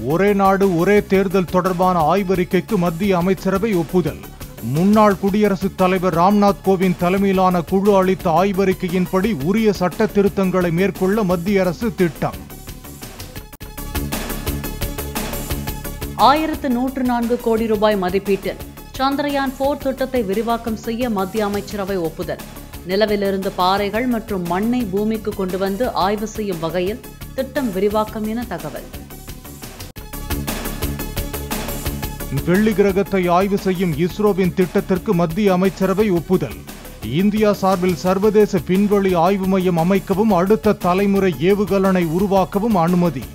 ஒரே நாடு ஒரே தேர்தல் தொடர்பான ஆய்வறிக்கைக்கு மத்திய அமைச்சரவை ஒப்புதல் முன்னாள் குடியரசுத் தலைவர் ராம்நாத் கோவிந்த் தலைமையிலான குழு அளித்த ஆய்வறிக்கையின்படி உரிய சட்ட திருத்தங்களை மேற்கொள்ள மத்திய அரசு திட்டம் ஆயிரத்து நூற்று நான்கு கோடி ரூபாய் மதிப்பீட்டில் சந்திரயான் போர் திட்டத்தை விரிவாக்கம் செய்ய மத்திய அமைச்சரவை ஒப்புதல் நிலவிலிருந்து பாறைகள் மற்றும் மண்ணை பூமிக்கு கொண்டு வந்து ஆய்வு செய்யும் வகையில் திட்டம் விரிவாக்கம் என தகவல் வெள்ளி கிரகத்தை ஆய்வு செய்யும் இஸ்ரோவின் திட்டத்திற்கு மத்திய அமைச்சரவை ஒப்புதல் இந்தியா சார்பில் சர்வதேச விண்வெளி ஆய்வு மையம் அமைக்கவும் அடுத்த தலைமுறை ஏவுகலனை உருவாக்கவும் அனுமதி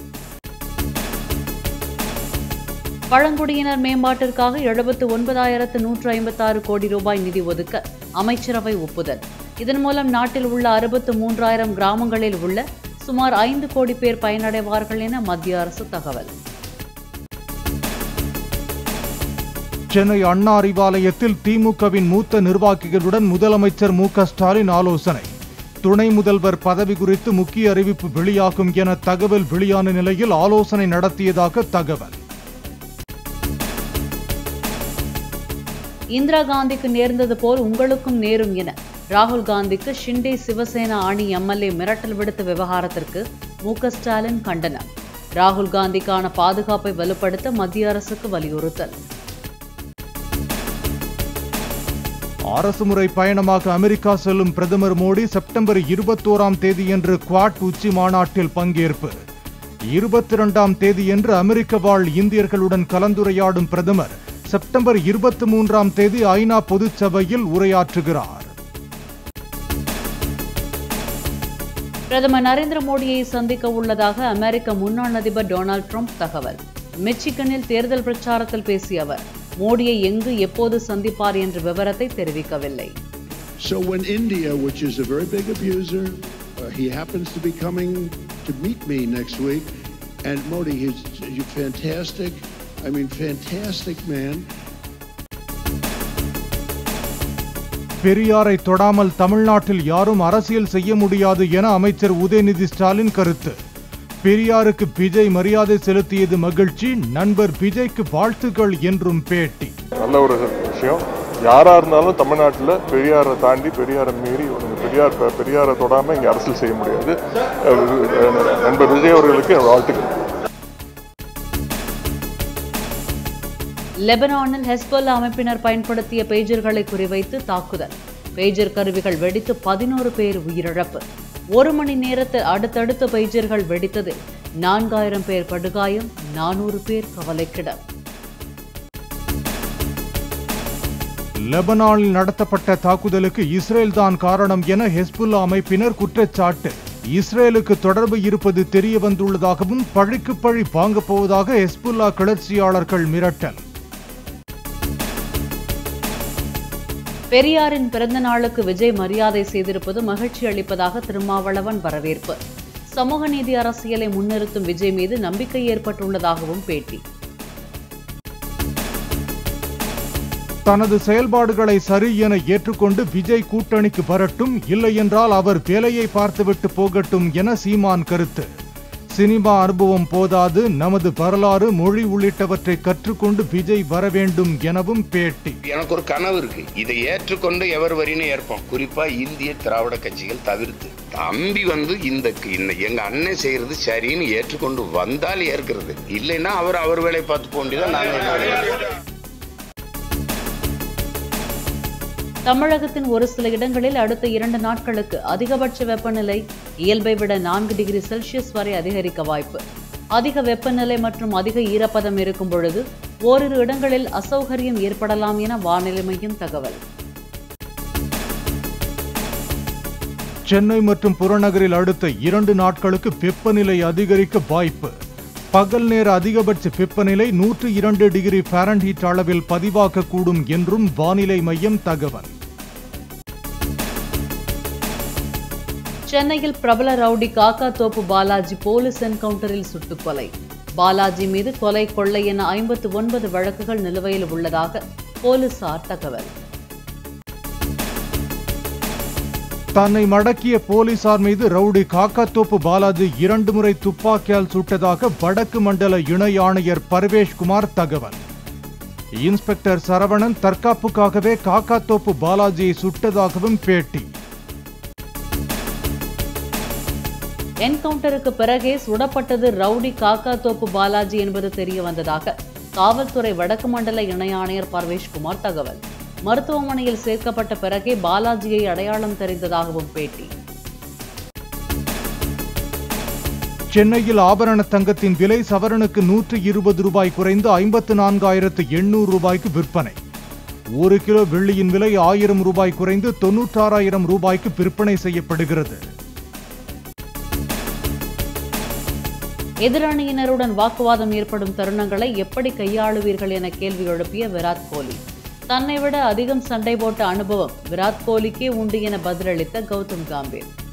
பழங்குடியினர் மேம்பாட்டிற்காக எழுபத்து ஒன்பதாயிரத்து நூற்று ஐம்பத்தாறு கோடி ரூபாய் நிதி ஒதுக்க அமைச்சரவை ஒப்புதல் இதன் மூலம் நாட்டில் உள்ள அறுபத்து மூன்றாயிரம் கிராமங்களில் உள்ள சுமார் ஐந்து கோடி பேர் பயனடைவார்கள் என மத்திய அரசு தகவல் சென்னை அண்ணா அறிவாலயத்தில் திமுகவின் மூத்த நிர்வாகிகளுடன் முதலமைச்சர் மு க ஸ்டாலின் ஆலோசனை துணை முதல்வர் பதவி குறித்து முக்கிய அறிவிப்பு வெளியாகும் என தகவல் வெளியான நிலையில் ஆலோசனை நடத்தியதாக தகவல் இந்திரா காந்திக்கு நேர்ந்தது போல் உங்களுக்கும் நேரும் என ராகுல் காந்திக்கு ஷிண்டே சிவசேனா அணி எம்எல்ஏ மிரட்டல் விடுத்த விவகாரத்திற்கு மு க ஸ்டாலின் கண்டனம் ராகுல் காந்திக்கான பாதுகாப்பை வலுப்படுத்த மத்திய அரசுக்கு வலியுறுத்தல் அரசுமுறை பயணமாக அமெரிக்கா செல்லும் பிரதமர் மோடி செப்டம்பர் இருபத்தோராம் தேதியன்று குவாட் உச்சி மாநாட்டில் பங்கேற்பு இருபத்தி இரண்டாம் தேதியன்று அமெரிக்க வாழ் இந்தியர்களுடன் கலந்துரையாடும் பிரதமர் செப்டம்பர் இருபத்தி மூன்றாம் தேதி ஐநா பொதுச் சபையில் உரையாற்றுகிறார் பிரதமர் நரேந்திர மோடியை சந்திக்க உள்ளதாக அமெரிக்க முன்னாள் அதிபர் டொனால்ட் ட்ரம்ப் தகவல் மிச்சிகனில் தேர்தல் பிரச்சாரத்தில் பேசிய அவர் மோடியை எங்கு எப்போது சந்திப்பார் என்ற விவரத்தை தெரிவிக்கவில்லை So when India, which is a very big abuser, uh, he happens to be coming to meet me next week, and Modi, he's, he's fantastic. I mean, fantastic man. பெரியாரை தொடாமல் தமிழ்நாட்டில் யாரும் அரசியல் செய்ய முடியாது என அமைச்சர் உதயநிதி ஸ்டாலின் கருத்து பெரியாருக்கு விஜய் மரியாதை செலுத்தியது மகிழ்ச்சி நண்பர் விஜய்க்கு வாழ்த்துக்கள் என்றும் பேட்டி நல்ல ஒரு விஷயம் யாரா இருந்தாலும் தமிழ்நாட்டில் பெரியாரை தாண்டி பெரியாரை மீறி ஒரு பெரியார் பெரியாரை தொடாம இங்க அரசியல் செய்ய முடியாது அஹ் நண்பர் விஜய் அவர்களுக்கு என் வாழ்த்துக்கள் லெபனானில் ஹெஸ்போல்லா அமைப்பினர் பயன்படுத்திய பேஜர்களை குறிவைத்து தாக்குதல் பேஜர் கருவிகள் வெடித்து பதினோரு பேர் உயிரிழப்பு ஒரு மணி நேரத்தில் அடுத்தடுத்த பேஜர்கள் வெடித்ததில் நான்காயிரம் பேர் படுகாயம் நானூறு பேர் கவலைக்கிடம் லெபனானில் நடத்தப்பட்ட தாக்குதலுக்கு இஸ்ரேல் தான் காரணம் என ஹெஸ்புல்லா அமைப்பினர் குற்றச்சாட்டு இஸ்ரேலுக்கு தொடர்பு இருப்பது தெரிய வந்துள்ளதாகவும் பழிக்கு பழி வாங்கப் போவதாக ஹெஸ்புல்லா கிளர்ச்சியாளர்கள் மிரட்டல் பெரியாரின் பிறந்த நாளுக்கு விஜய் மரியாதை செய்திருப்பது மகிழ்ச்சி அளிப்பதாக திருமாவளவன் வரவேற்பு சமூக நீதி அரசியலை முன்னிறுத்தும் விஜய் மீது நம்பிக்கை ஏற்பட்டுள்ளதாகவும் பேட்டி தனது செயல்பாடுகளை சரி என ஏற்றுக்கொண்டு விஜய் கூட்டணிக்கு வரட்டும் இல்லையென்றால் அவர் வேலையை பார்த்துவிட்டு போகட்டும் என சீமான் கருத்து சினிமா அனுபவம் போதாது நமது வரலாறு மொழி உள்ளிட்டவற்றை கற்றுக்கொண்டு விஜய் வர வேண்டும் எனவும் பேட்டி எனக்கு ஒரு கனவு இருக்கு இதை ஏற்றுக்கொண்டு எவர் வரின்னு ஏற்போம் குறிப்பா இந்திய திராவிட கட்சிகள் தவிர்த்து தம்பி வந்து இந்த இந்த எங்க அண்ணன் செய்யறது சரின்னு ஏற்றுக்கொண்டு வந்தால் ஏற்கிறது இல்லைன்னா அவர் அவர் வேலையை பார்த்து போக வேண்டியதான் நாங்க எங்க வேலையை தமிழகத்தின் ஒரு சில இடங்களில் அடுத்த இரண்டு நாட்களுக்கு அதிகபட்ச வெப்பநிலை இயல்பை விட நான்கு டிகிரி செல்சியஸ் வரை அதிகரிக்க வாய்ப்பு அதிக வெப்பநிலை மற்றும் அதிக ஈரப்பதம் இருக்கும் பொழுது ஓரிரு இடங்களில் அசௌகரியம் ஏற்படலாம் என வானிலை மையம் தகவல் சென்னை மற்றும் புறநகரில் அடுத்த இரண்டு நாட்களுக்கு வெப்பநிலை அதிகரிக்க வாய்ப்பு பகல் நேர அதிகபட்ச வெப்பநிலை நூற்று இரண்டு டிகிரி ஃபாரன்ஹீட் அளவில் பதிவாகக்கூடும் என்றும் வானிலை மையம் தகவல் சென்னையில் பிரபல ரவுடி காக்கா தோப்பு பாலாஜி போலீஸ் என்கவுண்டரில் சுட்டுக் கொலை பாலாஜி மீது கொலை கொள்ளை என ஐம்பத்து ஒன்பது வழக்குகள் நிலுவையில் உள்ளதாக போலீசார் தகவல் தன்னை மடக்கிய போலீசார் மீது ரவுடி காக்காத்தோப்பு பாலாஜி இரண்டு முறை துப்பாக்கியால் சுட்டதாக வடக்கு மண்டல இணை ஆணையர் பர்வேஷ்குமார் தகவல் இன்ஸ்பெக்டர் சரவணன் தற்காப்புக்காகவே காக்காத்தோப்பு பாலாஜியை சுட்டதாகவும் பேட்டி என்கவுண்டருக்கு பிறகே சுடப்பட்டது ரவுடி காக்காத்தோப்பு பாலாஜி என்பது தெரிய வந்ததாக காவல்துறை வடக்கு மண்டல இணை ஆணையர் பர்வேஷ்குமார் தகவல் மருத்துவமனையில் சேர்க்கப்பட்ட பிறகே பாலாஜியை அடையாளம் தெரிந்ததாகவும் பேட்டி சென்னையில் ஆபரண தங்கத்தின் விலை சவரனுக்கு நூற்று இருபது ரூபாய் குறைந்து ஐம்பத்து நான்காயிரத்து எண்ணூறு ரூபாய்க்கு விற்பனை ஒரு கிலோ வெள்ளியின் விலை ஆயிரம் ரூபாய் குறைந்து தொன்னூற்றாறாயிரம் ரூபாய்க்கு விற்பனை செய்யப்படுகிறது எதிரணியினருடன் வாக்குவாதம் ஏற்படும் தருணங்களை எப்படி கையாளுவீர்கள் என கேள்வி எழுப்பிய விராட் கோலி தன்னை விட அதிகம் சண்டை போட்ட அனுபவம் விராட் கோலிக்கே உண்டு என பதிலளித்த கௌதம் காம்பீர்